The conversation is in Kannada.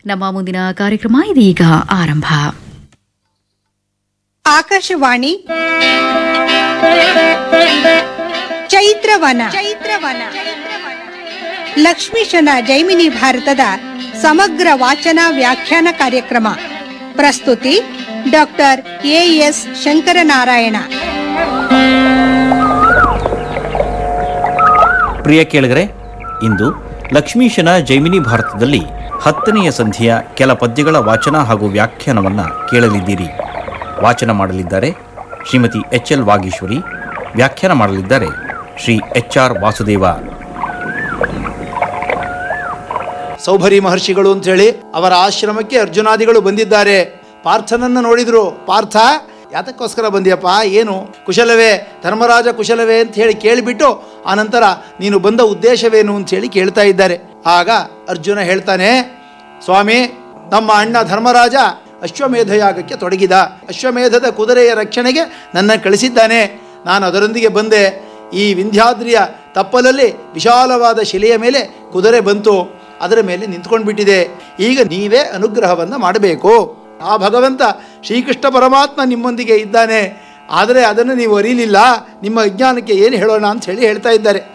ನಮ್ಮ ಮುಂದಿನ ಕಾರ್ಯಕ್ರಮ ಇದೀಗ ಆರಂಭ ಆಕಾಶವಾಣಿ ಚೈತ್ರವನ ಚೈತ್ರವನ ಲಕ್ಷ್ಮೀಶನ ಜೈಮಿನಿ ಭಾರತದ ಸಮಗ್ರ ವಾಚನ ವ್ಯಾಖ್ಯಾನ ಕಾರ್ಯಕ್ರಮ ಪ್ರಸ್ತುತಿ ಡಾಕ್ಟರ್ ಎ ಎಸ್ ಶಂಕರನಾರಾಯಣ ಪ್ರಿಯ ಕೇಳಿಗರೆ ಇಂದು ಲಕ್ಷ್ಮೀಶನ ಜೈಮಿನಿ ಭಾರತದಲ್ಲಿ ಹತ್ತನೆಯ ಸಂಧಿಯ ಕೆಲ ಪದ್ಯಗಳ ವಾಚನ ಹಾಗೂ ವ್ಯಾಖ್ಯಾನವನ್ನು ಕೇಳಲಿದ್ದೀರಿ ವಾಚನ ಮಾಡಲಿದ್ದಾರೆ ಶ್ರೀಮತಿ ಎಚ್ ಎಲ್ ವಾಗೀಶ್ವರಿ ವ್ಯಾಖ್ಯಾನ ಮಾಡಲಿದ್ದಾರೆ ಶ್ರೀ ಎಚ್ ಆರ್ ವಾಸುದೇವ ಸೌಭರಿ ಮಹರ್ಷಿಗಳು ಅಂತ ಹೇಳಿ ಅವರ ಆಶ್ರಮಕ್ಕೆ ಅರ್ಜುನಾದಿಗಳು ಬಂದಿದ್ದಾರೆ ಪಾರ್ಥನನ್ನು ನೋಡಿದ್ರು ಪಾರ್ಥ ಯಾತಕ್ಕೋಸ್ಕರ ಬಂದಿಯಪ್ಪ ಏನು ಕುಶಲವೇ ಧರ್ಮರಾಜ ಕುಶಲವೇ ಅಂತ ಹೇಳಿ ಕೇಳಿಬಿಟ್ಟು ಆನಂತರ ನೀನು ಬಂದ ಉದ್ದೇಶವೇನು ಅಂತ ಹೇಳಿ ಕೇಳ್ತಾ ಇದ್ದಾರೆ ಆಗ ಅರ್ಜುನ ಹೇಳ್ತಾನೆ ಸ್ವಾಮಿ ನಮ್ಮ ಅಣ್ಣ ಧರ್ಮರಾಜ ಅಶ್ವಮೇಧ ಯಾಗಕ್ಕೆ ತೊಡಗಿದ ಅಶ್ವಮೇಧದ ಕುದುರೆಯ ರಕ್ಷಣೆಗೆ ನನ್ನ ಕಳಿಸಿದ್ದಾನೆ ನಾನು ಅದರೊಂದಿಗೆ ಬಂದೆ ಈ ವಿಂಧ್ಯಾದ್ರಿಯ ತಪ್ಪಲಲ್ಲಿ ವಿಶಾಲವಾದ ಶಿಲೆಯ ಮೇಲೆ ಕುದುರೆ ಬಂತು ಅದರ ಮೇಲೆ ನಿಂತ್ಕೊಂಡು ಬಿಟ್ಟಿದೆ ಈಗ ನೀವೇ ಅನುಗ್ರಹವನ್ನು ಮಾಡಬೇಕು ಆ ಭಗವಂತ ಶ್ರೀಕೃಷ್ಣ ಪರಮಾತ್ಮ ನಿಮ್ಮೊಂದಿಗೆ ಇದ್ದಾನೆ ಆದರೆ ಅದನ್ನು ನೀವು ಅರಿಲಿಲ್ಲ ನಿಮ್ಮ ಅಜ್ಞಾನಕ್ಕೆ ಏನು ಹೇಳೋಣ ಅಂತ ಹೇಳಿ ಹೇಳ್ತಾ ಇದ್ದಾರೆ